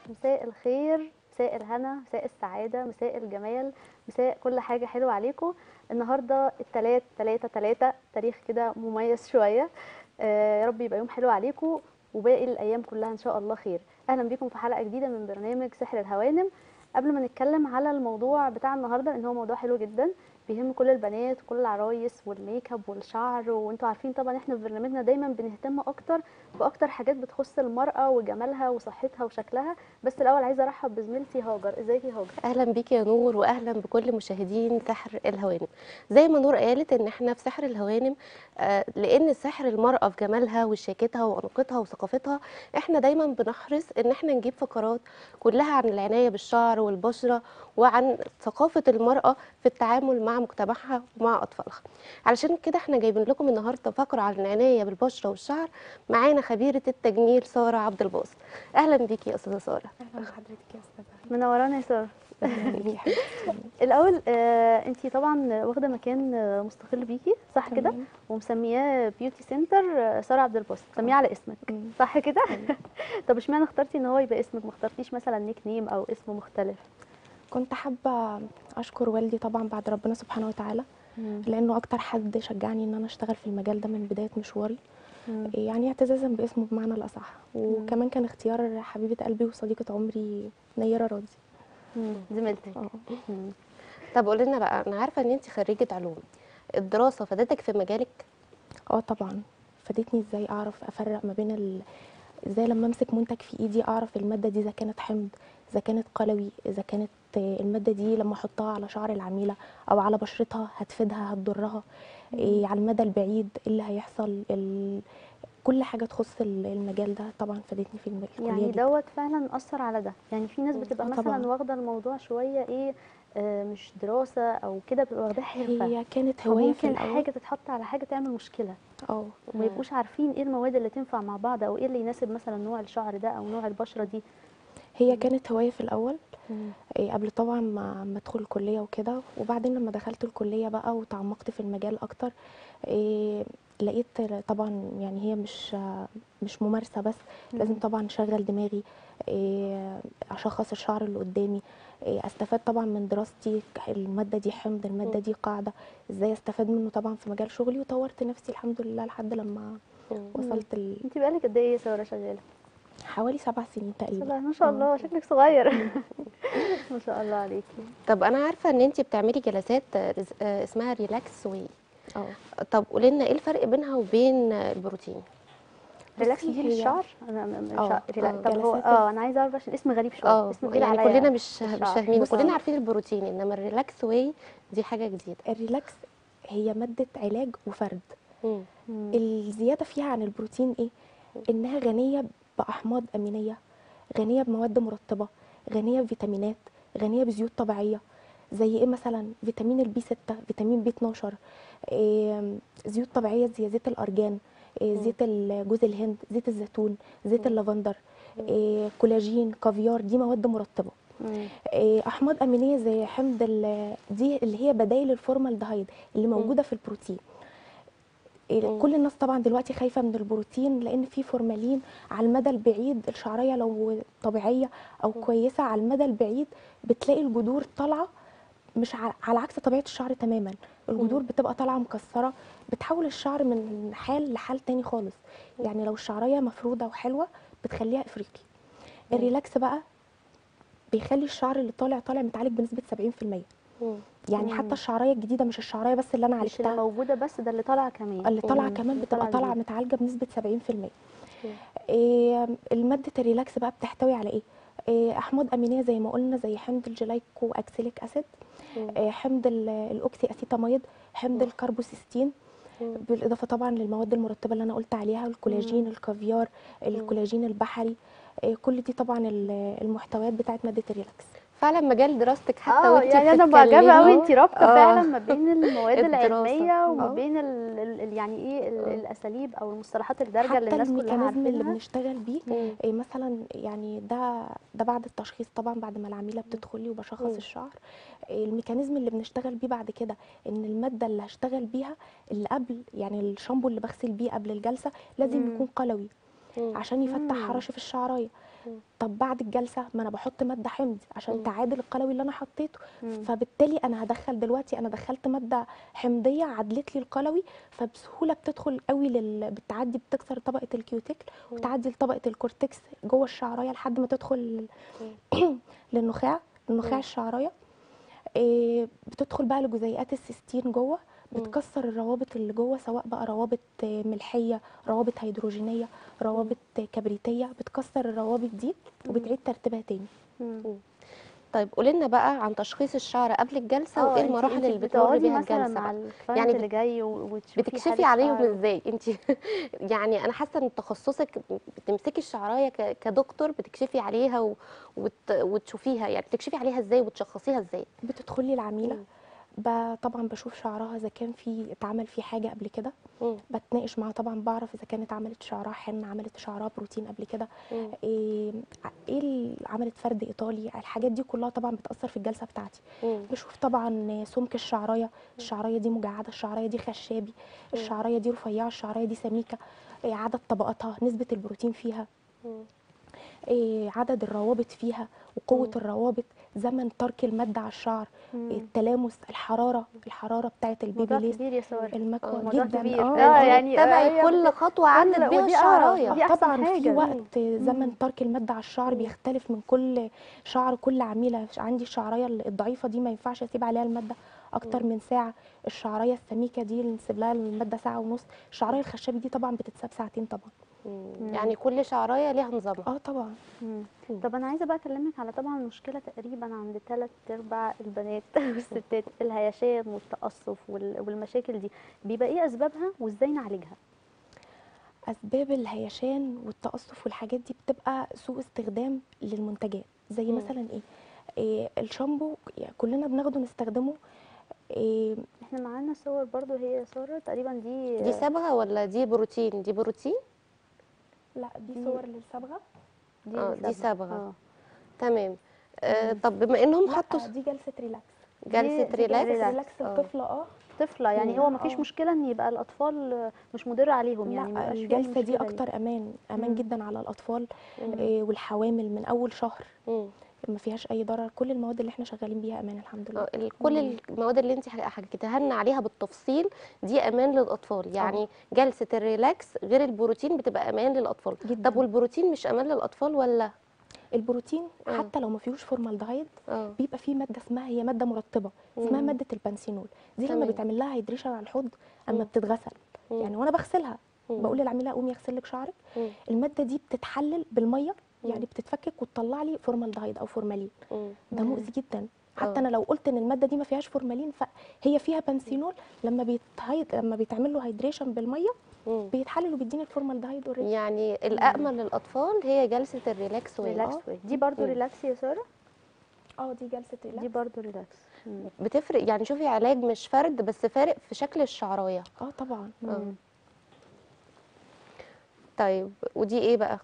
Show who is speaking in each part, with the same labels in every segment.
Speaker 1: مساء الخير مساء الهنا مساء السعادة مساء الجمال مساء كل حاجة حلوة عليكم النهاردة التلات تلاتة تلاتة تاريخ كده مميز شوية آه، يا رب يبقى يوم حلو عليكم وباقي الأيام كلها إن شاء الله خير أهلا بيكم في حلقة جديدة من برنامج سحر الهوانم قبل ما نتكلم على الموضوع بتاع النهارده لان هو موضوع حلو جدا بيهم كل البنات وكل العرايس والميك اب والشعر وانتوا عارفين طبعا احنا في برنامجنا دايما بنهتم اكتر باكتر حاجات بتخص المراه وجمالها وصحتها وشكلها بس الاول عايزه ارحب بزميلتي هاجر ازيك يا هاجر
Speaker 2: اهلا بيك يا نور واهلا بكل مشاهدين سحر الهوانم زي ما نور قالت ان احنا في سحر الهوانم آه لان سحر المراه في جمالها وشياكتها وانوقتها وثقافتها احنا دايما بنحرص ان احنا نجيب فقرات كلها عن العنايه بالشعر والبشره وعن ثقافه المراه في التعامل مع مجتمعها ومع اطفالها علشان كده احنا جايبين لكم النهارده فقره عن العنايه بالبشره والشعر معانا خبيره التجميل ساره عبد الباسط اهلا بيكي يا استاذه ساره
Speaker 3: اهلا بحضرتك يا استاذه
Speaker 1: منورانا يا ساره
Speaker 3: اهلا بيكي يا حبيبتي
Speaker 1: الاول آه انت طبعا واخده مكان آه، مستقل بيكي صح كده
Speaker 3: تمام.
Speaker 1: ومسمياه بيوتي سنتر آه، ساره عبد الباسط مسميه على اسمك
Speaker 3: مم.
Speaker 1: صح كده طب اشمعنى اخترتي ان هو يبقى اسمك ما اخترتيش مثلا نيك نيم او اسم مختلف
Speaker 3: كنت حابه اشكر والدي طبعا بعد ربنا سبحانه وتعالى لانه اكتر حد شجعني ان انا اشتغل في المجال ده من بدايه مشواري
Speaker 1: مم.
Speaker 3: يعني اعتزازا باسمه بمعنى الاصح وكمان كان اختيار حبيبه قلبي وصديقه عمري نيره راضي
Speaker 1: مم. زميلتك
Speaker 3: اه
Speaker 1: مم.
Speaker 2: طب قولي لنا بقى انا عارفه ان انت خريجه علوم الدراسه فادتك في مجالك
Speaker 3: اه طبعا فادتني ازاي اعرف افرق ما بين ال... ازاي لما امسك منتج في ايدي اعرف الماده دي اذا كانت حمض اذا كانت قلوي اذا كانت آه، الماده دي لما احطها على شعر العميله او على بشرتها هتفيدها هتضرها إيه على المدى البعيد ايه اللي هيحصل ال... كل حاجه تخص ال- المجال ده طبعا فادتني في الم- الكليه
Speaker 1: يعني
Speaker 3: جدا.
Speaker 1: دوت فعلا اثر على ده يعني في ناس
Speaker 3: مم.
Speaker 1: بتبقى
Speaker 3: آه
Speaker 1: مثلا
Speaker 3: طبعاً.
Speaker 1: واخده الموضوع شويه ايه آه مش دراسه او كده بتبقى واخداها حرفه
Speaker 3: هي كانت هوايه في
Speaker 1: فممكن
Speaker 3: الاول
Speaker 1: حاجه تتحط على حاجه تعمل مشكله
Speaker 3: اه
Speaker 1: وما يبقوش عارفين ايه المواد اللي تنفع مع بعض او ايه اللي يناسب مثلا نوع الشعر ده او نوع البشره دي
Speaker 3: هي كانت هوايه في الاول إيه قبل طبعا ما ما ادخل الكليه وكده وبعدين لما دخلت الكليه بقى وتعمقت في المجال اكتر إيه لقيت طبعا يعني هي مش مش ممارسه بس لازم
Speaker 1: مم.
Speaker 3: طبعا اشغل دماغي إيه اشخص الشعر اللي قدامي إيه استفاد طبعا من دراستي الماده دي حمض الماده
Speaker 2: مم.
Speaker 3: دي قاعده ازاي استفاد منه طبعا في مجال شغلي وطورت نفسي الحمد لله لحد لما وصلت ل-
Speaker 1: انت بقالك قد ايه يا ساره شغاله
Speaker 3: حوالي سبع سنين تقريبا
Speaker 1: سبعة ما شاء
Speaker 3: آه.
Speaker 1: الله شكلك صغير ما شاء الله عليكي
Speaker 2: طب انا عارفه ان انت بتعملي جلسات آه، رز- آه، اسمها ريلاكس واي
Speaker 3: اه
Speaker 2: طب قولي لنا ايه الفرق بينها وبين آه، البروتين
Speaker 1: ريلاكس
Speaker 3: بصي
Speaker 1: دي
Speaker 3: هي-
Speaker 1: للشعر انا م- مش
Speaker 3: آه،
Speaker 1: ع- ريلا-
Speaker 3: آه،
Speaker 1: طب هو
Speaker 3: جلسات
Speaker 1: اه انا عايزه اعرف عشان اسم غريب شويه
Speaker 2: اه
Speaker 1: اسمه غريب
Speaker 2: يعني
Speaker 1: عليا
Speaker 2: كلنا مش مش
Speaker 1: الشعر.
Speaker 2: فاهمين
Speaker 1: بصي،
Speaker 2: كلنا عارفين البروتين انما الريلاكس واي دي حاجه جديده
Speaker 3: الريلاكس هي ماده علاج وفرد
Speaker 2: مم.
Speaker 1: مم.
Speaker 3: الزياده فيها عن البروتين ايه انها غنيه باحماض امينيه غنيه بمواد مرطبه غنيه بفيتامينات غنيه بزيوت طبيعيه زي ايه مثلا فيتامين البي 6 فيتامين بي 12 إيه زيوت طبيعيه زي زيت الارجان إيه
Speaker 2: مم.
Speaker 3: زيت ال- جوز الهند زيت الزيتون زيت
Speaker 2: مم.
Speaker 3: اللافندر
Speaker 2: مم.
Speaker 3: إيه كولاجين كافيار دي مواد مرطبه
Speaker 1: مم.
Speaker 3: إيه، احماض امينيه زي حمض ال- دي اللي هي بدائل الفورمالدهيد اللي موجوده في البروتين إيه،
Speaker 2: مم.
Speaker 3: كل الناس طبعا دلوقتي خايفه من البروتين لان في فورمالين على المدى البعيد الشعريه لو طبيعيه او
Speaker 2: مم.
Speaker 3: كويسه على المدى البعيد بتلاقي الجذور طالعه مش ع- على عكس طبيعه الشعر تماما الجذور بتبقى طالعه مكسره بتحول الشعر من حال لحال تاني خالص
Speaker 2: مم.
Speaker 3: يعني لو الشعريه مفروده وحلوه بتخليها افريقي
Speaker 2: مم.
Speaker 3: الريلاكس بقى بيخلي الشعر اللي طالع طالع متعالج بنسبه 70%
Speaker 2: مم.
Speaker 3: يعني
Speaker 1: مم.
Speaker 3: حتى الشعريه الجديده مش الشعريه بس اللي انا
Speaker 1: مش اللي
Speaker 3: عالجتها
Speaker 1: موجوده بس ده اللي طالعه كمان
Speaker 3: اللي طالعه
Speaker 2: مم.
Speaker 3: كمان
Speaker 1: اللي
Speaker 3: بتبقى
Speaker 1: طالعة
Speaker 3: طالعه
Speaker 1: جديد.
Speaker 3: متعالجه بنسبه 70%
Speaker 2: مم.
Speaker 3: إيه الماده الريلاكس بقى بتحتوي على ايه إيه احماض امينيه زي ما قلنا زي حمض الجلايكو اكسيليك اسيد
Speaker 2: مم.
Speaker 3: إيه حمض ال- الاوكسي اسيتاميد حمض
Speaker 2: مم.
Speaker 3: الكربوسيستين
Speaker 2: مم.
Speaker 3: بالاضافه طبعا للمواد المرطبه اللي انا قلت عليها الكولاجين الكافيار الكولاجين البحري إيه كل دي طبعا ال- المحتويات بتاعت ماده الريلاكس
Speaker 2: فعلا مجال دراستك حتى
Speaker 1: اه
Speaker 2: وانت
Speaker 1: يعني انا معجبه قوي انت رابطه
Speaker 2: آه.
Speaker 1: فعلا ما بين المواد
Speaker 2: الدراسة.
Speaker 1: العلميه وما
Speaker 2: آه.
Speaker 1: بين ال ال ال- يعني ايه ال-
Speaker 2: آه.
Speaker 1: الاساليب او المصطلحات الدارجه اللي
Speaker 3: حتى
Speaker 1: الناس كلها
Speaker 3: الميكانيزم اللي
Speaker 1: عارفينها
Speaker 3: بنشتغل بيه
Speaker 2: مم.
Speaker 3: إيه مثلا يعني ده ده بعد التشخيص طبعا بعد ما العميله بتدخل لي وبشخص
Speaker 2: مم.
Speaker 3: الشعر إيه الميكانيزم اللي بنشتغل بيه بعد كده ان الماده اللي هشتغل بيها اللي قبل يعني الشامبو اللي بغسل بيه قبل الجلسه لازم
Speaker 1: مم.
Speaker 3: يكون قلوي
Speaker 2: مم.
Speaker 3: عشان يفتح
Speaker 1: مم.
Speaker 3: حراشف الشعرايه
Speaker 2: مم.
Speaker 3: طب بعد الجلسه ما انا بحط ماده حمض عشان
Speaker 2: مم.
Speaker 3: تعادل القلوي اللي انا حطيته
Speaker 1: مم.
Speaker 3: فبالتالي انا هدخل دلوقتي انا دخلت ماده حمضيه عدلت لي القلوي فبسهوله بتدخل قوي لل... بتعدي بتكسر طبقه الكيوتيكل
Speaker 2: مم.
Speaker 3: وتعدي لطبقه الكورتكس جوه الشعرايه لحد ما تدخل للنخاع النخاع
Speaker 2: مم.
Speaker 3: الشعرايه إيه بتدخل بقى لجزيئات السيستين جوه
Speaker 2: مم.
Speaker 3: بتكسر الروابط اللي جوه سواء بقى روابط آه، ملحيه روابط هيدروجينيه روابط آه، كبريتيه بتكسر الروابط دي وبتعيد ترتيبها تاني
Speaker 1: مم.
Speaker 2: طيب قولي لنا بقى عن تشخيص الشعر قبل الجلسه
Speaker 1: اه
Speaker 2: وايه
Speaker 1: انت
Speaker 2: المراحل
Speaker 1: انت
Speaker 2: اللي بتمر
Speaker 1: بتقعدي
Speaker 2: بيها
Speaker 1: مثلا
Speaker 2: الجلسه
Speaker 1: مع
Speaker 2: بقى؟
Speaker 1: الكلاينت
Speaker 2: يعني
Speaker 1: اللي
Speaker 2: بت-
Speaker 1: جاي و- وتشوفي
Speaker 2: بتكشفي
Speaker 1: حالة
Speaker 2: عليهم
Speaker 1: شعره.
Speaker 2: ازاي انت يعني انا حاسه ان تخصصك بتمسكي الشعرايه ك- كدكتور بتكشفي عليها و... وت... وتشوفيها يعني بتكشفي عليها ازاي وتشخصيها ازاي
Speaker 3: بتدخلي العميله
Speaker 2: مم.
Speaker 3: ب- طبعا بشوف شعرها اذا كان في اتعمل فيه حاجه قبل كده
Speaker 2: مم.
Speaker 3: بتناقش معاها طبعا بعرف اذا كانت عملت شعرها حن عملت شعرها بروتين قبل كده
Speaker 2: مم.
Speaker 3: ايه ايه ال- عملت فرد ايطالي الحاجات دي كلها طبعا بتاثر في الجلسه بتاعتي
Speaker 2: مم.
Speaker 3: بشوف طبعا سمك الشعرايه الشعرايه دي مجعده الشعرايه دي خشابي الشعرايه دي رفيعه الشعرايه دي سميكه إيه عدد طبقاتها نسبه البروتين فيها
Speaker 2: مم.
Speaker 3: إيه عدد الروابط فيها وقوه
Speaker 2: مم.
Speaker 3: الروابط زمن ترك الماده على الشعر
Speaker 1: مم.
Speaker 3: التلامس الحراره الحراره بتاعه البيبي
Speaker 1: موضوع
Speaker 3: ليس
Speaker 1: كبير يا ساره
Speaker 3: المكوى
Speaker 1: موضوع
Speaker 3: جدا
Speaker 1: كبير.
Speaker 3: اه
Speaker 1: آه،
Speaker 2: انت
Speaker 1: يعني
Speaker 2: بتتابعي
Speaker 1: هي
Speaker 2: كل خطوه عدت
Speaker 1: كل-
Speaker 2: بيها
Speaker 1: ودي- آه،
Speaker 2: الشعرايه
Speaker 1: دي أحسن
Speaker 3: طبعا في
Speaker 1: حاجة.
Speaker 3: وقت زمن
Speaker 1: مم.
Speaker 3: ترك الماده على الشعر
Speaker 2: مم.
Speaker 3: بيختلف من كل شعر كل عميله عندي الشعرايه الضعيفه دي ما ينفعش اسيب عليها الماده اكتر من ساعه الشعرايه السميكه دي اللي نسيب لها الماده ساعه ونص الشعرايه الخشبي دي طبعا بتتساب ساعتين طبعا
Speaker 2: مم. يعني كل شعرايه ليها نظامها
Speaker 3: اه طبعا
Speaker 1: مم.
Speaker 2: مم.
Speaker 1: طب انا عايزه بقى اكلمك على طبعا مشكله تقريبا عند ثلاث ارباع البنات والستات الهيشان والتقصف وال- والمشاكل دي بيبقى ايه اسبابها وازاي نعالجها
Speaker 3: اسباب الهيشان والتقصف والحاجات دي بتبقى سوء استخدام للمنتجات زي
Speaker 2: مم.
Speaker 3: مثلا ايه, إيه الشامبو يعني كلنا بناخده نستخدمه إيه
Speaker 1: احنا معانا صور برضو هي ساره تقريبا دي
Speaker 2: دي صبغه ولا دي بروتين دي بروتين
Speaker 3: لا دي
Speaker 1: دي-
Speaker 3: صور للصبغه
Speaker 2: آه، دي صبغة.
Speaker 1: اه
Speaker 2: تمام آه طب بما انهم حطوا
Speaker 3: لا دي جلسه ريلاكس
Speaker 2: جلسه
Speaker 1: دي
Speaker 2: ريلاكس
Speaker 1: ريلاكس.
Speaker 3: ريلاكس
Speaker 2: آه.
Speaker 3: الطفله اه
Speaker 1: طفله يعني
Speaker 3: مم.
Speaker 1: هو مفيش
Speaker 3: آه.
Speaker 1: مشكله ان يبقى الاطفال مش مضر عليهم يعني
Speaker 3: لا
Speaker 1: ميبقاش فيه أي
Speaker 3: الجلسه دي
Speaker 1: مشكلة
Speaker 3: اكتر امان امان
Speaker 1: مم.
Speaker 3: جدا على الاطفال
Speaker 2: مم.
Speaker 3: إيه والحوامل من اول شهر
Speaker 2: مم.
Speaker 3: ما فيهاش اي ضرر كل المواد اللي احنا شغالين بيها امان الحمد لله
Speaker 2: آه، ال- كل المواد اللي انت حكيتها لنا عليها بالتفصيل دي امان للاطفال يعني جلسه الريلاكس غير البروتين بتبقى امان للاطفال
Speaker 3: جدا
Speaker 2: طب والبروتين مش امان للاطفال ولا
Speaker 3: البروتين
Speaker 2: آه.
Speaker 3: حتى لو ما فيهوش فورمالدهايد
Speaker 2: اه
Speaker 3: بيبقى فيه ماده اسمها هي ماده مرطبه اسمها
Speaker 2: مم.
Speaker 3: ماده البنسينول دي لما
Speaker 2: تمام.
Speaker 3: بيتعمل لها هيدريشن على الحوض اما
Speaker 2: مم.
Speaker 3: بتتغسل
Speaker 2: مم.
Speaker 3: يعني وانا بغسلها
Speaker 2: مم.
Speaker 3: بقول للعميله قومي اغسل لك شعرك
Speaker 2: مم.
Speaker 3: الماده دي بتتحلل بالميه
Speaker 2: مم.
Speaker 3: يعني بتتفكك وتطلع لي فورمالدهايد او فورمالين
Speaker 2: مم.
Speaker 3: ده
Speaker 1: مم.
Speaker 3: مؤذي جدا حتى
Speaker 2: آه.
Speaker 3: انا لو قلت ان الماده دي ما فيهاش فورمالين فهي فيها بنسينول لما بيتهيد لما بيتعمل له هيدريشن بالميه
Speaker 2: مم.
Speaker 3: بيتحلل وبيديني الفورمالدهايد اوريدي
Speaker 2: يعني الامن للاطفال هي جلسه الريلاكس ويل
Speaker 1: ريلاكس
Speaker 3: آه.
Speaker 1: واي. دي برضو
Speaker 2: مم.
Speaker 1: ريلاكس يا ساره
Speaker 3: اه دي جلسه
Speaker 1: دي
Speaker 3: ريلاكس
Speaker 1: برضو ريلاكس مم.
Speaker 2: بتفرق يعني شوفي علاج مش فرد بس فارق في شكل الشعرايه
Speaker 3: اه طبعا
Speaker 1: مم.
Speaker 2: طيب ودي ايه بقى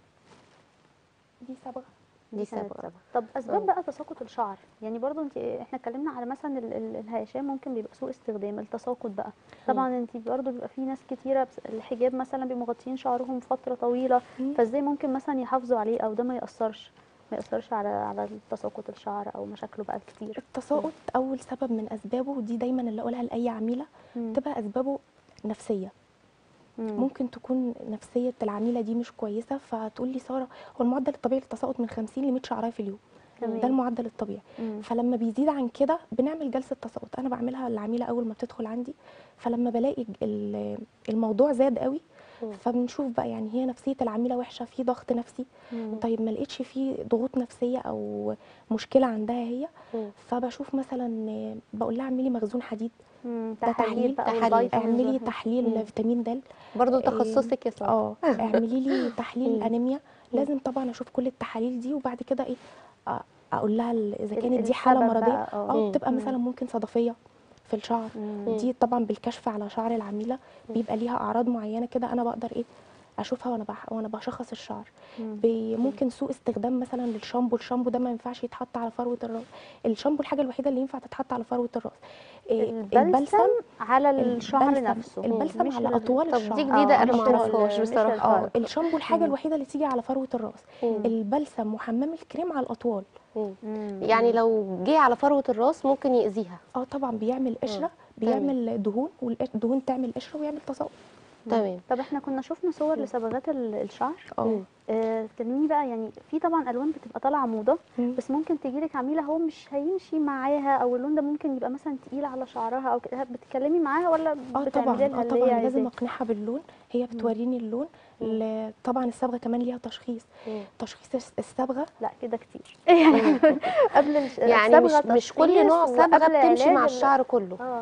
Speaker 3: دي صبغه
Speaker 2: دي
Speaker 1: كانت
Speaker 2: صبغة.
Speaker 1: صبغة. طب اسباب
Speaker 2: آه.
Speaker 1: بقى تساقط الشعر يعني برضو انت احنا اتكلمنا على مثلا ال- ال- الهيشان ممكن بيبقى سوء استخدام التساقط بقى طبعا انت برضو بيبقى في ناس كتيره بس- الحجاب مثلا بيبقوا مغطيين شعرهم فتره طويله
Speaker 3: مم.
Speaker 1: فازاي ممكن مثلا يحافظوا عليه او ده ما ياثرش ما ياثرش على على تساقط الشعر او مشاكله بقى الكتير
Speaker 3: التساقط اول سبب من اسبابه ودي دايما اللي اقولها لاي عميله
Speaker 1: مم.
Speaker 3: تبقى اسبابه نفسيه
Speaker 1: مم.
Speaker 3: ممكن تكون نفسيه العميله دي مش كويسه فتقول لي ساره هو المعدل الطبيعي للتساقط من 50 ل 100 شعرايه في اليوم
Speaker 1: تمام.
Speaker 3: ده المعدل الطبيعي
Speaker 1: مم.
Speaker 3: فلما بيزيد عن كده بنعمل جلسه تساقط انا بعملها للعميله اول ما بتدخل عندي فلما بلاقي ال- الموضوع زاد قوي
Speaker 2: مم.
Speaker 3: فبنشوف بقى يعني هي نفسيه العميله وحشه في ضغط نفسي
Speaker 1: مم.
Speaker 3: طيب ما لقيتش في ضغوط نفسيه او مشكله عندها هي
Speaker 2: مم.
Speaker 3: فبشوف مثلا بقول لها اعملي مخزون حديد
Speaker 1: مم.
Speaker 3: ده
Speaker 1: تحاليل
Speaker 3: تحليل
Speaker 1: بقى
Speaker 2: تحاليل.
Speaker 1: والفيتامينز
Speaker 3: اعملي
Speaker 1: والحاجات.
Speaker 3: تحليل
Speaker 2: مم.
Speaker 3: فيتامين د
Speaker 2: برضو
Speaker 3: إيه،
Speaker 2: تخصصك يا ساره
Speaker 3: اه اعملي لي تحليل
Speaker 2: مم.
Speaker 3: انيميا لازم طبعا اشوف كل التحاليل دي وبعد كده ايه أ- اقول لها ال- اذا
Speaker 1: ال-
Speaker 3: كانت دي حاله
Speaker 1: السبب
Speaker 3: مرضيه
Speaker 1: بقى، آه.
Speaker 3: اه
Speaker 2: مم.
Speaker 3: بتبقى
Speaker 1: مم.
Speaker 3: مثلا ممكن صدفيه في الشعر
Speaker 1: مم.
Speaker 3: دي طبعا بالكشف على شعر العميله بيبقى ليها اعراض معينه كده انا بقدر ايه اشوفها وانا بح... وانا بشخص الشعر
Speaker 1: مم.
Speaker 3: ب- ممكن سوء استخدام مثلا للشامبو الشامبو ده ما ينفعش يتحط على فروه الراس الشامبو الحاجه الوحيده اللي ينفع تتحط على فروه الراس إيه،
Speaker 1: البلسم على الشعر
Speaker 3: البلسم-
Speaker 1: نفسه
Speaker 3: البلسم
Speaker 1: مش
Speaker 3: على
Speaker 1: ال-
Speaker 3: اطوال
Speaker 2: طب
Speaker 3: الشعر
Speaker 2: دي جديدة
Speaker 1: آه،
Speaker 2: أنا
Speaker 1: مش
Speaker 2: معرفهاش
Speaker 1: ال- مش
Speaker 2: بصراحة.
Speaker 3: اه
Speaker 1: الفرق.
Speaker 3: الشامبو الحاجه
Speaker 1: مم.
Speaker 3: الوحيده اللي تيجي على فروه الراس
Speaker 2: مم.
Speaker 3: البلسم وحمام الكريم على الاطوال
Speaker 2: مم.
Speaker 1: مم.
Speaker 2: يعني لو جه على فروة الراس ممكن يأذيها
Speaker 3: اه طبعا بيعمل قشره
Speaker 2: تمام.
Speaker 3: بيعمل دهون والدهون تعمل قشره ويعمل تصاؤب
Speaker 2: تمام
Speaker 1: طب احنا كنا شفنا صور لصبغات ال- الشعر
Speaker 3: اه
Speaker 2: مم.
Speaker 1: آه، كلميني بقى يعني في طبعا الوان بتبقى طالعه موضه
Speaker 3: مم.
Speaker 1: بس ممكن تجيلك عميله هو مش هيمشي معاها او اللون ده ممكن يبقى مثلا تقيل على شعرها او كده بتتكلمي معاها ولا
Speaker 3: اه
Speaker 1: بتعملي
Speaker 3: طبعا
Speaker 1: لها
Speaker 3: اه
Speaker 1: اللي هي
Speaker 3: طبعا لازم
Speaker 1: عايزاه؟
Speaker 3: اقنعها باللون هي بتوريني اللون ال- طبعا الصبغه كمان ليها تشخيص
Speaker 2: مم.
Speaker 3: تشخيص الس- الصبغه
Speaker 1: لا كده كتير يعني قبل الش-
Speaker 2: يعني مش
Speaker 1: الصبغة
Speaker 2: مش كل
Speaker 1: تشخيص
Speaker 2: نوع صبغة
Speaker 1: وقبل
Speaker 2: بتمشي
Speaker 1: علاج
Speaker 2: مع
Speaker 1: ال-
Speaker 2: الشعر كله
Speaker 1: اه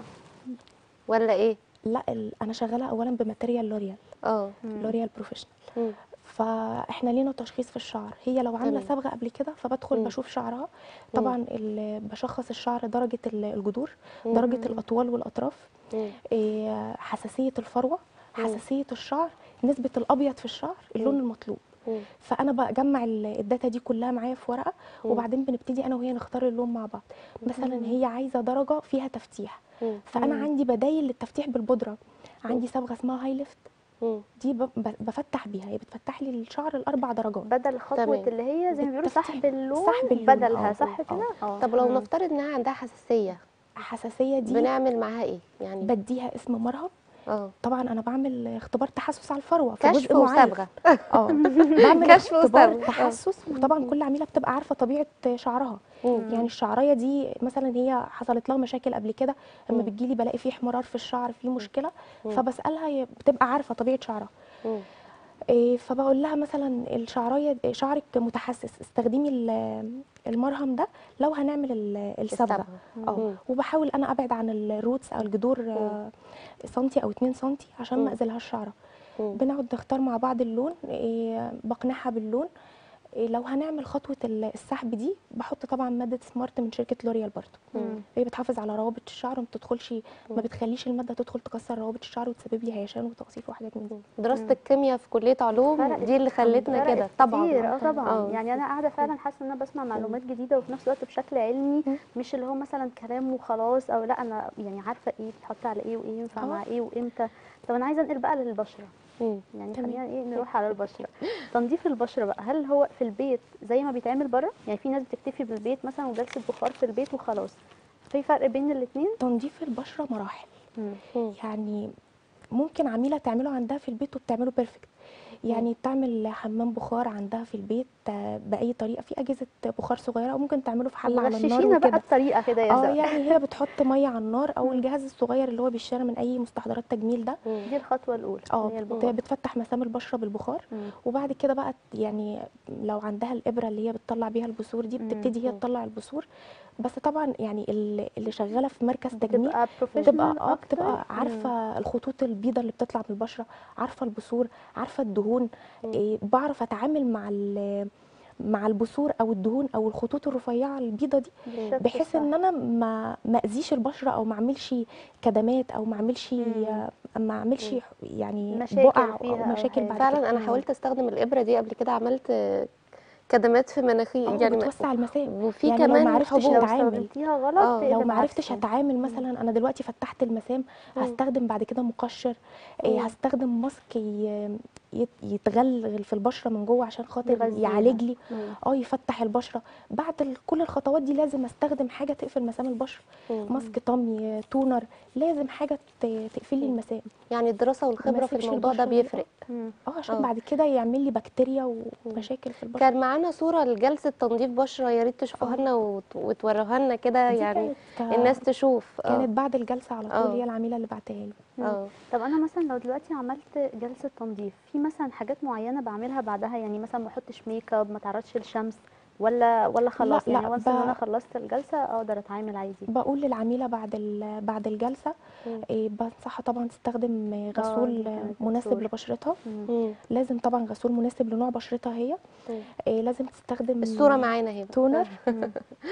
Speaker 2: ولا ايه؟
Speaker 3: لا ال- انا شغاله اولا بماتيريال لوريال
Speaker 2: اه
Speaker 1: مم.
Speaker 3: لوريال بروفيشنال
Speaker 2: مم.
Speaker 3: فاحنا لينا تشخيص في الشعر هي لو عامله
Speaker 2: تمام.
Speaker 3: صبغه قبل كده فبدخل
Speaker 2: مم.
Speaker 3: بشوف شعرها طبعا ال- بشخص الشعر درجه ال- الجذور
Speaker 2: مم.
Speaker 3: درجه الاطوال والاطراف
Speaker 2: مم.
Speaker 3: إيه، حساسيه الفروه
Speaker 2: مم.
Speaker 3: حساسيه الشعر نسبه الابيض في الشعر اللون
Speaker 2: مم.
Speaker 3: المطلوب
Speaker 2: مم.
Speaker 3: فانا بجمع ال- الداتا دي كلها معايا في ورقه
Speaker 2: مم.
Speaker 3: وبعدين بنبتدي انا وهي نختار اللون مع بعض مثلا هي عايزه درجه فيها تفتيح
Speaker 2: مم.
Speaker 3: فانا
Speaker 1: مم.
Speaker 3: عندي بدايل للتفتيح بالبودره عندي صبغه اسمها هاي ليفت
Speaker 2: مم.
Speaker 3: دي ب- ب- بفتح بيها هي بتفتح لي الشعر الاربع درجات
Speaker 1: بدل خطوه
Speaker 2: تمام.
Speaker 1: اللي هي زي ما بيقولوا
Speaker 3: بالتفتيح.
Speaker 1: سحب اللون
Speaker 3: سحب اللون،
Speaker 1: بدلها
Speaker 3: آه،
Speaker 1: صح
Speaker 3: آه.
Speaker 1: كده اه
Speaker 2: طب لو
Speaker 1: مم.
Speaker 2: نفترض انها عندها حساسية
Speaker 3: حساسيه دي
Speaker 2: بنعمل معاها ايه؟ يعني
Speaker 3: بديها اسم مرهم
Speaker 2: اه
Speaker 3: طبعا انا بعمل اختبار تحسس على الفروه في
Speaker 2: كشف
Speaker 3: جزء معين.
Speaker 2: وصبغة
Speaker 3: اه بعمل
Speaker 2: كشف
Speaker 3: اختبار
Speaker 2: وصبغة. آه.
Speaker 3: تحسس وطبعا كل عميله بتبقى عارفه طبيعه شعرها
Speaker 2: مم.
Speaker 3: يعني الشعريه دي مثلا هي حصلت لها مشاكل قبل كده لما
Speaker 2: مم.
Speaker 3: بتجيلي بلاقي فيه احمرار في الشعر فيه مشكله
Speaker 2: مم.
Speaker 3: فبسالها هي بتبقى عارفه طبيعه شعرها
Speaker 2: مم.
Speaker 3: إيه، فبقول لها مثلا الشعريه شعرك متحسس استخدمي ال- المرهم ده لو هنعمل ال- الصبغه
Speaker 2: الصبغة.
Speaker 3: اه
Speaker 2: مم.
Speaker 3: وبحاول انا ابعد عن الروتس او الجذور آه، سنتي او 2 سنتي عشان
Speaker 2: مم.
Speaker 3: ما اذيلهاش الشعره
Speaker 2: مم.
Speaker 3: بنقعد نختار مع بعض اللون إيه، بقنعها باللون إيه، لو هنعمل خطوه ال- السحب دي بحط طبعا ماده سمارت من شركه لوريال برضو
Speaker 1: مم.
Speaker 3: هي بتحافظ على روابط الشعر وما بتدخلش ما بتخليش الماده تدخل تكسر روابط الشعر وتسبب لي هيشان وتقصيف وحاجات من دي
Speaker 2: دراسة الكيمياء في كلية علوم
Speaker 1: فرقت.
Speaker 2: دي اللي خلتنا
Speaker 1: فرقت
Speaker 2: كده طبعا
Speaker 1: كتير اه طبعا
Speaker 2: آه.
Speaker 1: يعني انا قاعده فعلا حاسه ان انا بسمع معلومات جديده وفي نفس الوقت بشكل علمي مش اللي هو مثلا كلام وخلاص او لا انا يعني عارفه ايه بتحط على ايه وايه ينفع
Speaker 3: آه.
Speaker 1: مع ايه وامتى طب انا عايزه انقل بقى للبشره
Speaker 2: مم.
Speaker 1: يعني
Speaker 3: تمام.
Speaker 1: خلينا ايه نروح على البشره تنظيف البشره بقى هل هو في البيت زي ما بيتعمل بره يعني في ناس بتكتفي بالبيت مثلا وجلسه بخار في البيت وخلاص في فرق بين الاثنين
Speaker 3: تنظيف البشره مراحل
Speaker 2: مم.
Speaker 3: يعني ممكن عميله تعمله عندها في البيت وبتعمله بيرفكت يعني تعمل حمام بخار عندها في البيت آه، باي طريقه في اجهزه بخار صغيره او ممكن تعمله في حله على النار
Speaker 1: غششينا بقى
Speaker 3: وكده
Speaker 1: بطريقه كده يا
Speaker 3: اه
Speaker 1: زلمه
Speaker 3: يعني هي بتحط ميه على النار او الجهاز الصغير اللي هو بيشترى من اي مستحضرات تجميل ده
Speaker 2: مم.
Speaker 1: دي الخطوه الاولى
Speaker 3: اه
Speaker 1: اللي هي
Speaker 3: بت-
Speaker 1: البخار
Speaker 3: بتفتح مسام البشره بالبخار
Speaker 1: مم.
Speaker 3: وبعد كده بقى يعني لو عندها الابره اللي هي بتطلع بيها البثور دي
Speaker 1: مم.
Speaker 3: بتبتدي هي
Speaker 2: مم.
Speaker 3: تطلع البثور بس طبعا يعني اللي اللي شغاله في مركز تجميل
Speaker 1: بتبقى
Speaker 3: بتبقى
Speaker 1: بروفيشنال
Speaker 3: اه
Speaker 1: اكتر
Speaker 3: بتبقى عارفه الخطوط البيضاء اللي بتطلع من البشره عارفه البثور عارفه الدهون إيه بعرف اتعامل مع ال- مع البثور او الدهون او الخطوط الرفيعه البيضه دي
Speaker 1: بالشكل
Speaker 3: بحيث ان
Speaker 1: الصح.
Speaker 3: انا ما ما اذيش البشره او ما اعملش كدمات او ما اعملش
Speaker 1: مم.
Speaker 3: ما اعملش يعني
Speaker 1: مشاكل
Speaker 3: بقع
Speaker 1: فيها
Speaker 3: او
Speaker 1: أو
Speaker 3: مشاكل
Speaker 1: حاجة.
Speaker 3: بعد
Speaker 2: فعلا
Speaker 3: كده
Speaker 2: انا حاولت استخدم الابره دي قبل كده عملت آه، كدمات في مناخيري
Speaker 3: اه
Speaker 2: يعني
Speaker 3: بتوسع المسام
Speaker 2: وفي
Speaker 3: يعني لو
Speaker 2: كمان
Speaker 3: ما عرفتش
Speaker 2: حبوب
Speaker 1: لو
Speaker 3: اتعامل
Speaker 1: استخدمتيها غلط
Speaker 2: آه،
Speaker 1: تقلب
Speaker 3: لو ما عرفتش
Speaker 1: عكسه.
Speaker 3: اتعامل مثلا انا دلوقتي فتحت المسام هستخدم بعد كده مقشر إيه،
Speaker 2: مم.
Speaker 3: هستخدم ماسك ي- يت- يتغلغل في البشره من جوه عشان خاطر
Speaker 1: يغذيها.
Speaker 3: يعالج لي
Speaker 1: مم.
Speaker 3: اه يفتح البشره بعد ال- كل الخطوات دي لازم استخدم حاجه تقفل مسام البشره
Speaker 2: مم.
Speaker 3: ماسك طمي تونر لازم حاجه ت- تقفل لي المسام
Speaker 2: يعني الدراسه والخبره في
Speaker 3: سيبش
Speaker 2: الموضوع ده
Speaker 3: البشرة دي.
Speaker 2: بيفرق
Speaker 1: مم.
Speaker 3: اه عشان
Speaker 2: آه.
Speaker 3: بعد كده يعمل لي بكتيريا ومشاكل في البشره
Speaker 2: كان معانا صوره لجلسه تنظيف بشره يا ريت تشوفوها
Speaker 3: آه.
Speaker 2: لنا وت- وتوروها لنا كده
Speaker 3: دي
Speaker 2: يعني
Speaker 3: كانت
Speaker 2: الناس تشوف اه
Speaker 3: كانت بعد الجلسه على
Speaker 2: آه.
Speaker 3: طول هي العميله اللي بعتها لي
Speaker 2: اه
Speaker 1: طب انا مثلا لو دلوقتي عملت جلسه تنظيف في مثلا حاجات معينه بعملها بعدها يعني مثلا ما احطش ميك اب ما تعرضش للشمس ولا ولا خلاص
Speaker 3: لا،
Speaker 1: يعني وانس ان
Speaker 3: ب-
Speaker 1: انا خلصت الجلسه اقدر اتعامل عادي
Speaker 3: بقول للعميله بعد ال- بعد الجلسه
Speaker 2: مم.
Speaker 3: إيه بنصحها طبعا تستخدم غسول
Speaker 1: دي كانت
Speaker 3: مناسب
Speaker 1: دكتور.
Speaker 3: لبشرتها
Speaker 1: مم.
Speaker 2: مم.
Speaker 3: لازم طبعا غسول مناسب لنوع بشرتها هي
Speaker 2: مم.
Speaker 3: إيه لازم تستخدم
Speaker 2: الصوره معانا اهي
Speaker 3: تونر
Speaker 1: مم.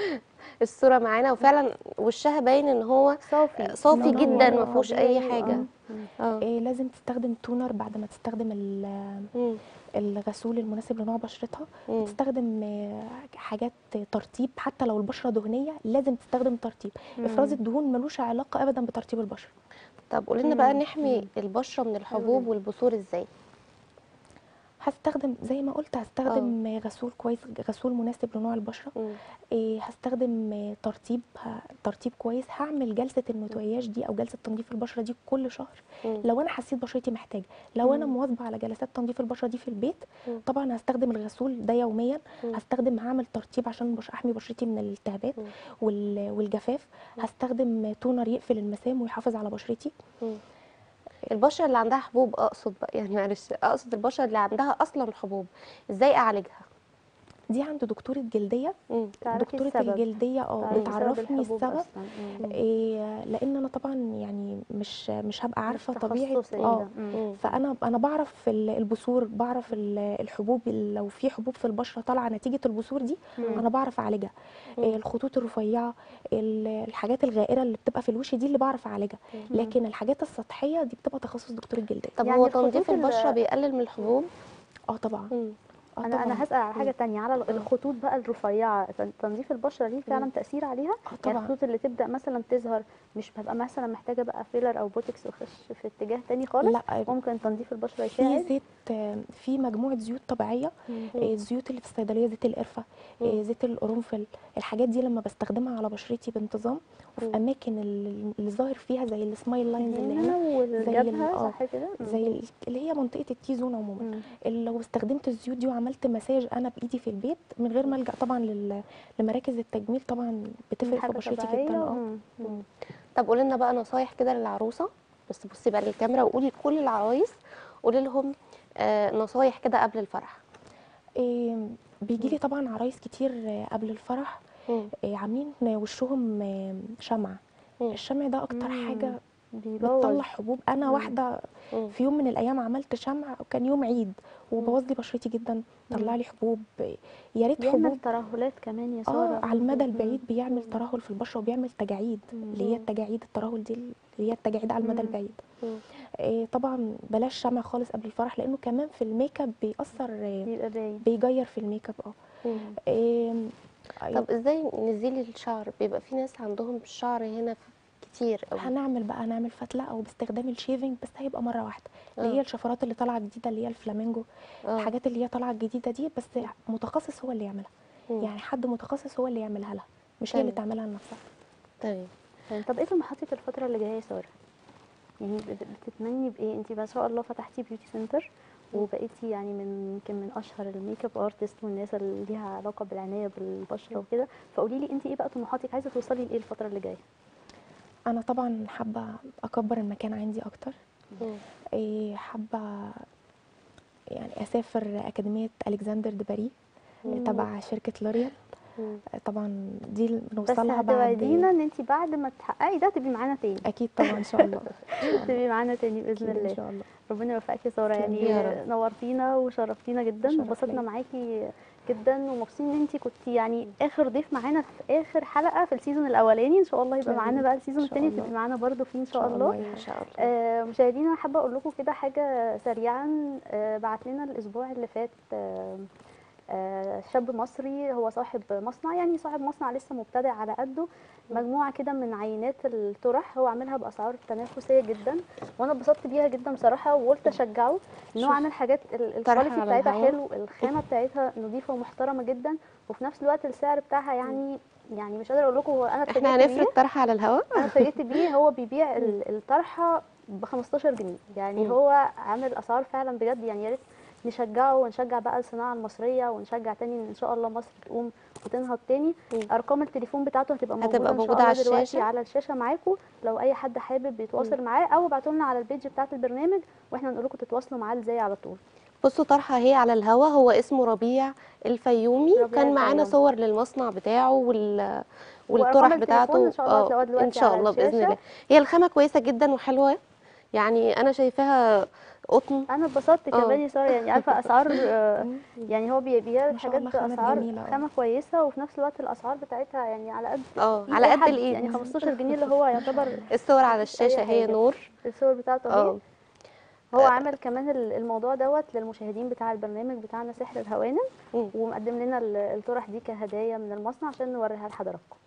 Speaker 2: الصوره معانا وفعلا وشها باين ان هو
Speaker 1: صافي
Speaker 2: صافي
Speaker 3: منور.
Speaker 2: جدا ما
Speaker 3: آه،
Speaker 2: فيهوش اي
Speaker 1: طبيعي.
Speaker 2: حاجه
Speaker 1: آه.
Speaker 2: اه
Speaker 3: إيه لازم تستخدم تونر بعد ما تستخدم ال-
Speaker 2: مم.
Speaker 3: الغسول المناسب لنوع بشرتها
Speaker 2: مم.
Speaker 3: تستخدم آه، حاجات ترطيب حتى لو البشره دهنيه لازم تستخدم ترطيب افراز الدهون ملوش علاقه ابدا بترطيب البشره
Speaker 2: طب قولي لنا بقى
Speaker 1: مم.
Speaker 2: نحمي البشره من الحبوب
Speaker 1: جدا.
Speaker 2: والبثور ازاي
Speaker 3: هستخدم زي ما قلت هستخدم غسول كويس غسول مناسب لنوع البشره
Speaker 2: مم.
Speaker 3: إيه هستخدم آه، ترطيب ه- ترطيب كويس هعمل جلسه النتوياج دي او جلسه تنظيف البشره دي كل شهر
Speaker 2: مم.
Speaker 3: لو انا حسيت بشرتي محتاجه لو انا
Speaker 1: مم.
Speaker 3: مواظبه على جلسات تنظيف البشره دي في البيت
Speaker 2: مم.
Speaker 3: طبعا هستخدم الغسول ده يوميا
Speaker 2: مم.
Speaker 3: هستخدم هعمل ترطيب عشان بش احمي بشرتي من الالتهابات
Speaker 2: مم.
Speaker 3: وال- والجفاف هستخدم تونر يقفل المسام ويحافظ على بشرتي
Speaker 2: مم. البشره اللي عندها حبوب اقصد بقى يعني معلش اقصد البشره اللي عندها اصلا حبوب ازاي اعالجها
Speaker 3: دي عند دكتوره جلديه
Speaker 2: مم.
Speaker 1: تعرفي
Speaker 3: دكتوره
Speaker 1: السبب.
Speaker 3: الجلديه اه
Speaker 1: تعرفي سبب
Speaker 3: بتعرفني
Speaker 1: الحبوب
Speaker 3: السبب
Speaker 1: أصلاً. مم.
Speaker 3: إيه لان انا طبعا يعني مش مش هبقى عارفه
Speaker 1: مش
Speaker 3: طبيعه
Speaker 1: تخصصي
Speaker 3: اه
Speaker 1: ده. مم.
Speaker 2: مم.
Speaker 3: فانا انا بعرف ال- البثور بعرف ال- الحبوب لو في حبوب في البشره طالعه نتيجه البثور دي
Speaker 1: مم.
Speaker 3: انا بعرف اعالجها
Speaker 2: مم.
Speaker 3: إيه الخطوط الرفيعه ال- الحاجات الغائره اللي بتبقى في الوش دي اللي بعرف اعالجها
Speaker 1: مم.
Speaker 3: لكن الحاجات السطحيه دي بتبقى تخصص دكتور الجلديه
Speaker 2: طب
Speaker 1: يعني
Speaker 2: هو
Speaker 1: الخطوط
Speaker 2: تنظيف
Speaker 1: ال-
Speaker 2: البشره بيقلل من الحبوب
Speaker 3: اه طبعا
Speaker 2: مم.
Speaker 3: اه
Speaker 1: انا
Speaker 3: طبعا
Speaker 1: انا هسال على حاجه تانية على الخطوط بقى الرفيعه تن- تنظيف البشره ليه فعلا
Speaker 2: مم.
Speaker 1: تاثير عليها
Speaker 3: اه
Speaker 1: يعني
Speaker 3: طبعا
Speaker 1: الخطوط اللي تبدا مثلا تظهر مش ببقى مثلا محتاجه بقى فيلر او بوتكس وخش في اتجاه تاني خالص
Speaker 3: لا
Speaker 1: ممكن تنظيف البشره
Speaker 3: في
Speaker 1: يساعد
Speaker 3: زيت آه، في مجموعه زيوت طبيعيه
Speaker 1: مم.
Speaker 3: إيه، الزيوت اللي في الصيدليه زيت القرفه إيه،
Speaker 2: مم.
Speaker 3: زيت القرنفل الحاجات دي لما بستخدمها على بشرتي بانتظام وفي
Speaker 2: مم.
Speaker 3: اماكن ال- اللي ظاهر فيها زي السمايل لاينز اللي
Speaker 1: هنا
Speaker 3: هنا
Speaker 1: والجبهه
Speaker 3: آه،
Speaker 1: صح كده مم.
Speaker 3: زي ال- اللي هي منطقه التي زون عموما
Speaker 1: مم.
Speaker 3: اللي لو استخدمت الزيوت دي وعملت مساج انا بايدي في البيت من غير ما الجا طبعا لل- لمراكز التجميل طبعا بتفرق في
Speaker 1: حاجة
Speaker 3: بشرتي
Speaker 1: طبيعية
Speaker 3: جدا اه
Speaker 1: مم. مم.
Speaker 2: طب قولي لنا بقى نصايح كده للعروسه بس بصي بقى للكاميرا وقولي لكل العرايس قولي لهم آه نصايح كده قبل الفرح
Speaker 3: إيه بيجي لي طبعا عرايس كتير آه، قبل الفرح
Speaker 2: مم.
Speaker 3: إيه عاملين وشهم آه، شمع
Speaker 2: مم.
Speaker 3: الشمع ده اكتر
Speaker 1: مم.
Speaker 3: حاجه
Speaker 1: بيبوظ
Speaker 3: بتطلع حبوب انا
Speaker 1: مم.
Speaker 3: واحده
Speaker 2: مم.
Speaker 3: في يوم من الايام عملت شمع وكان يوم عيد وبوظ لي بشرتي جدا طلع لي حبوب يا ريت حبوب
Speaker 1: بيعمل ترهلات كمان يا ساره
Speaker 3: اه على المدى
Speaker 1: مم.
Speaker 3: البعيد بيعمل
Speaker 1: مم.
Speaker 3: ترهل في البشره وبيعمل تجاعيد اللي هي
Speaker 1: مم.
Speaker 3: التجاعيد الترهل دي اللي هي التجاعيد على المدى
Speaker 1: مم.
Speaker 3: البعيد
Speaker 2: مم.
Speaker 3: إيه طبعا بلاش شمع خالص قبل الفرح لانه كمان في الميك اب بيأثر آه،
Speaker 1: بيبقى باين
Speaker 3: بيغير في الميك اب اه
Speaker 2: مم.
Speaker 3: إيه
Speaker 2: طب ازاي نزيلي الشعر بيبقى في ناس عندهم الشعر هنا في- كتير قوي
Speaker 3: هنعمل بقى هنعمل فتله او باستخدام الشيفنج بس هيبقى مره واحده اللي
Speaker 2: آه.
Speaker 3: هي الشفرات اللي طالعه جديده اللي هي الفلامينجو
Speaker 2: آه.
Speaker 3: الحاجات اللي هي طالعه الجديده دي بس متخصص هو اللي يعملها
Speaker 2: مم.
Speaker 3: يعني حد متخصص هو اللي يعملها لها مش هي اللي
Speaker 2: تمام.
Speaker 3: تعملها لنفسها
Speaker 2: تمام
Speaker 1: طيب، طب ايه طموحاتك الفترة اللي جاية يا سارة؟ يعني بت- بتتمني بايه؟ انت ما شاء الله فتحتي بيوتي سنتر وبقيتي يعني من يمكن من اشهر الميك اب ارتست والناس اللي ليها علاقة بالعناية بالبشرة وكده، فقولي لي انت ايه بقى طموحاتك عايزة توصلي لايه الفترة اللي جاية؟
Speaker 3: انا طبعا حابه اكبر المكان عندي اكتر
Speaker 2: مم.
Speaker 3: إيه، حابه يعني اسافر اكاديميه الكسندر دي باري
Speaker 2: مم.
Speaker 3: تبع شركه لوريال
Speaker 2: مم.
Speaker 3: طبعا دي
Speaker 1: بس
Speaker 3: بنوصلها بعد
Speaker 1: هتوعدينا ان انت بعد ما تحققي ده تبقي معانا تاني
Speaker 3: اكيد طبعا ان شاء الله
Speaker 1: تبقي معانا تاني باذن
Speaker 3: أكيد ان
Speaker 1: الله
Speaker 3: شاء الله
Speaker 1: ربنا يوفقك يا ساره يعني
Speaker 2: يا رب.
Speaker 1: نورتينا وشرفتينا جدا
Speaker 3: شرف
Speaker 1: وانبسطنا
Speaker 3: ليا.
Speaker 1: معاكي جدا ومبسوطين ان انت كنتي يعني اخر ضيف معانا في اخر حلقه في السيزون الاولاني ان شاء الله يبقى
Speaker 3: يا
Speaker 1: معانا
Speaker 3: ريت.
Speaker 1: بقى السيزون
Speaker 3: إن شاء
Speaker 1: الثاني
Speaker 3: الله.
Speaker 1: تبقي معانا برضو فيه ان شاء
Speaker 3: شاء
Speaker 1: الله
Speaker 3: الله.
Speaker 2: ان شاء الله
Speaker 1: آه مشاهدينا حابه اقول لكم كده حاجه سريعا آه بعت لنا الاسبوع اللي فات آه آه شاب مصري هو صاحب مصنع يعني صاحب مصنع لسه مبتدئ على قده مجموعه كده من عينات الطرح هو عاملها باسعار تنافسيه جدا وانا اتبسطت بيها جدا بصراحه وقلت اشجعه ان هو
Speaker 2: شوف.
Speaker 1: عامل حاجات ال-
Speaker 2: طرح
Speaker 1: الكواليتي
Speaker 2: على
Speaker 1: بتاعتها
Speaker 2: الهوا.
Speaker 1: حلو الخامه بتاعتها نظيفه ومحترمه جدا وفي نفس الوقت السعر بتاعها يعني يعني مش قادره اقول لكم هو انا
Speaker 2: احنا
Speaker 1: اتفاجئت بيه
Speaker 2: هنفرد طرح على الهواء
Speaker 1: انا اتفاجئت بيه هو بيبيع ال- الطرحه ب 15 جنيه يعني
Speaker 2: مم.
Speaker 1: هو عامل اسعار فعلا بجد يعني يا ريت نشجعه ونشجع بقى الصناعه المصريه ونشجع تاني ان شاء الله مصر تقوم وتنهض تاني
Speaker 2: مم.
Speaker 1: ارقام التليفون بتاعته هتبقى موجوده
Speaker 2: هتبقى
Speaker 1: ان شاء
Speaker 2: موجودة
Speaker 1: الله
Speaker 2: على
Speaker 1: دلوقتي
Speaker 2: الشاشة.
Speaker 1: على الشاشه معاكم لو اي حد حابب يتواصل معاه او ابعتوا لنا على البيج بتاعه البرنامج واحنا نقول لكم تتواصلوا معاه ازاي على طول
Speaker 2: بصوا طرحه اهي على الهوا هو اسمه ربيع الفيومي
Speaker 1: ربيع
Speaker 2: كان معانا
Speaker 1: الفيومي.
Speaker 2: صور للمصنع بتاعه وال والطرح
Speaker 1: وأرقام التليفون
Speaker 2: بتاعته
Speaker 1: إن شاء الله
Speaker 2: آه،
Speaker 1: هتلاقوها دلوقتي
Speaker 2: ان شاء
Speaker 1: على
Speaker 2: الله باذن
Speaker 1: الشاشة.
Speaker 2: الله هي الخامه كويسه جدا وحلوه يعني انا شايفاها قطن
Speaker 1: انا اتبسطت
Speaker 2: اه.
Speaker 1: كمان يا ساره يعني عارفه اسعار آه، يعني هو بي- بيعرض
Speaker 3: ما شاء
Speaker 1: حاجات
Speaker 3: الله خامات
Speaker 1: باسعار
Speaker 3: جميلة، اه.
Speaker 1: خامه كويسه وفي نفس الوقت الاسعار بتاعتها يعني على قد
Speaker 2: اه
Speaker 1: إيد
Speaker 2: على
Speaker 1: أي
Speaker 2: قد
Speaker 1: حد،
Speaker 2: الايد
Speaker 1: يعني 15 جنيه اللي هو يعتبر
Speaker 2: الصور على
Speaker 1: مفيش أي
Speaker 2: الشاشه هي
Speaker 1: حاجة.
Speaker 2: نور
Speaker 1: الصور بتاعته اهي
Speaker 2: اه
Speaker 1: هو عامل كمان ال- الموضوع دوت للمشاهدين بتاع البرنامج بتاعنا سحر الهوانم
Speaker 2: مم.
Speaker 1: ومقدم لنا ال- الطرح دي كهدايا من المصنع عشان نوريها لحضراتكم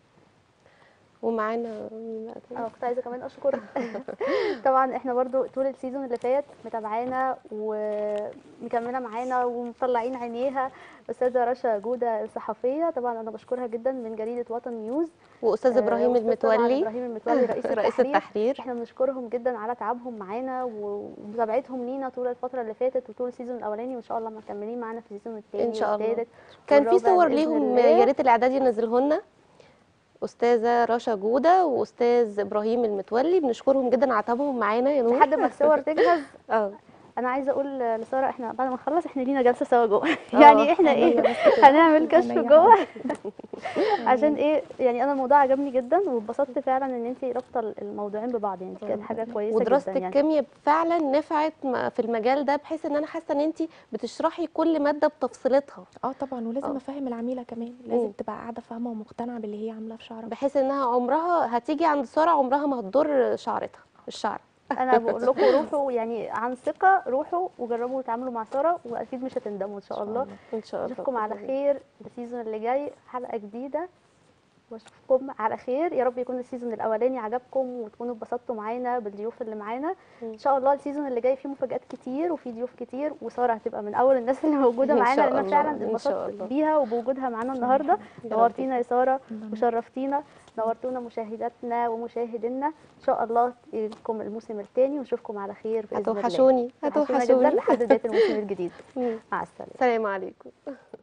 Speaker 2: ومعانا
Speaker 1: انا كنت عايزه كمان اشكر طبعا احنا برضو طول السيزون اللي فات متابعانا ومكمله معانا ومطلعين عينيها استاذه رشا جوده الصحفيه طبعا انا بشكرها جدا من جريده وطن نيوز
Speaker 2: واستاذ
Speaker 1: آه،
Speaker 2: ابراهيم
Speaker 1: وأستاذ طبعاً
Speaker 2: المتولي
Speaker 1: ابراهيم المتولي رئيس
Speaker 2: رئيس
Speaker 1: التحرير
Speaker 2: التحرير
Speaker 1: احنا بنشكرهم جدا على تعبهم معانا و- ومتابعتهم لينا طول الفتره اللي فاتت وطول السيزون الاولاني وان شاء الله مكملين معانا في السيزون الثاني
Speaker 2: إن شاء الله.
Speaker 1: والثالث
Speaker 2: كان في
Speaker 1: والرابع
Speaker 2: صور
Speaker 1: بإذن
Speaker 2: ليهم
Speaker 1: الله.
Speaker 2: يا ريت الاعداد ينزلهولنا استاذه رشا جوده واستاذ ابراهيم المتولي بنشكرهم جدا على تعبهم معانا يا نور
Speaker 1: لحد ما الصور تجهز
Speaker 2: اه
Speaker 1: انا عايزه اقول لساره احنا بعد ما نخلص احنا لينا جلسه سوا جوه
Speaker 2: آه.
Speaker 1: يعني احنا
Speaker 3: هي
Speaker 1: ايه
Speaker 3: بس كده.
Speaker 1: هنعمل كشف
Speaker 3: هنريح
Speaker 1: جوه عشان ايه يعني انا الموضوع عجبني جدا واتبسطت فعلا ان انت رابطه الموضوعين ببعض يعني دي كانت حاجه كويسه
Speaker 2: ودراسه
Speaker 1: جدا يعني
Speaker 2: الكيمياء فعلا نفعت م- في المجال ده بحيث ان انا حاسه ان انت بتشرحي كل ماده بتفصيلتها
Speaker 3: اه طبعا ولازم
Speaker 2: اه.
Speaker 3: افهم العميله كمان لازم
Speaker 2: مم.
Speaker 3: تبقى قاعده فاهمه ومقتنعه باللي هي عاملاه في شعرها
Speaker 2: بحيث انها عمرها هتيجي عند ساره عمرها ما هتضر شعرتها الشعر
Speaker 1: انا بقول لكم روحوا يعني عن ثقه روحوا وجربوا تعاملوا مع ساره واكيد مش هتندموا ان شاء الله
Speaker 2: ان شاء الله
Speaker 1: اشوفكم على خير السيزون اللي جاي حلقه جديده واشوفكم على خير يا رب يكون السيزون الاولاني عجبكم وتكونوا اتبسطتوا معانا بالضيوف اللي معانا ان شاء الله السيزون اللي جاي فيه مفاجآت كتير وفيه ضيوف كتير وساره هتبقى من اول الناس اللي موجوده
Speaker 2: إن
Speaker 1: معانا
Speaker 2: شاء
Speaker 1: لان
Speaker 2: الله،
Speaker 1: فعلا
Speaker 2: إن
Speaker 1: اتبسطت
Speaker 2: شاء الله.
Speaker 1: بيها وبوجودها معانا النهارده
Speaker 2: رب
Speaker 1: نورتينا يا ساره
Speaker 3: الله
Speaker 1: وشرفتينا نورتونا مشاهداتنا ومشاهدينا ان شاء الله لكم الموسم الثاني ونشوفكم على خير باذن الله
Speaker 2: هتوحشوني
Speaker 1: هتوحشونا جدا
Speaker 2: هتوحشوني
Speaker 1: لحد بدايه الموسم الجديد
Speaker 2: مم.
Speaker 1: مع السلامه
Speaker 2: سلام عليكم